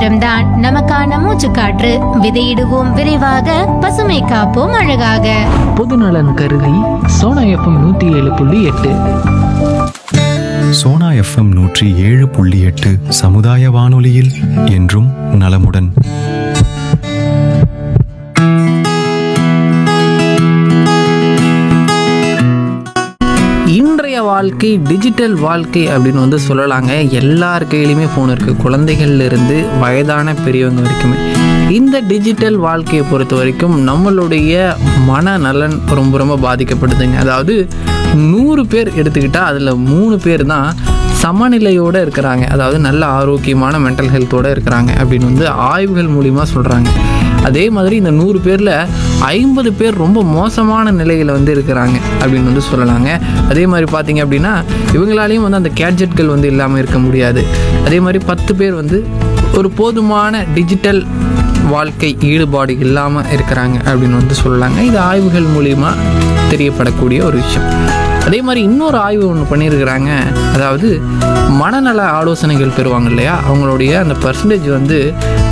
சுதந்திரம்தான் நமக்கான மூச்சுக்காற்று விதையிடுவோம் விரைவாக பசுமை காப்போம் அழகாக பொதுநலன் கருதி சோனா எஃப்எம் நூற்றி ஏழு புள்ளி எட்டு சோனா எஃப்எம் நூற்றி ஏழு புள்ளி எட்டு சமுதாய வானொலியில் என்றும் நலமுடன் இன்றைய வாழ்க்கை டிஜிட்டல் வாழ்க்கை அப்படின்னு வந்து சொல்லலாங்க எல்லார் கையிலையுமே ஃபோன் இருக்குது குழந்தைகள்ல இருந்து வயதான பெரியவங்க வரைக்குமே இந்த டிஜிட்டல் வாழ்க்கையை பொறுத்த வரைக்கும் நம்மளுடைய மனநலன் ரொம்ப ரொம்ப பாதிக்கப்படுதுங்க அதாவது நூறு பேர் எடுத்துக்கிட்டால் அதில் மூணு பேர் தான் சமநிலையோடு இருக்கிறாங்க அதாவது நல்ல ஆரோக்கியமான மென்டல் ஹெல்த்தோடு இருக்கிறாங்க அப்படின்னு வந்து ஆய்வுகள் மூலிமா சொல்கிறாங்க அதே மாதிரி இந்த நூறு பேரில் ஐம்பது பேர் ரொம்ப மோசமான நிலையில் வந்து இருக்கிறாங்க அப்படின்னு வந்து சொல்லலாங்க அதே மாதிரி பார்த்தீங்க அப்படின்னா இவங்களாலையும் வந்து அந்த கேட்ஜெட்கள் வந்து இல்லாமல் இருக்க முடியாது அதே மாதிரி பத்து பேர் வந்து ஒரு போதுமான டிஜிட்டல் வாழ்க்கை ஈடுபாடு இல்லாமல் இருக்கிறாங்க அப்படின்னு வந்து சொல்லலாங்க இது ஆய்வுகள் மூலிமா தெரியப்படக்கூடிய ஒரு விஷயம் அதே மாதிரி இன்னொரு ஆய்வு ஒன்று பண்ணியிருக்கிறாங்க அதாவது மனநல ஆலோசனைகள் பெறுவாங்க இல்லையா அவங்களுடைய அந்த பர்சன்டேஜ் வந்து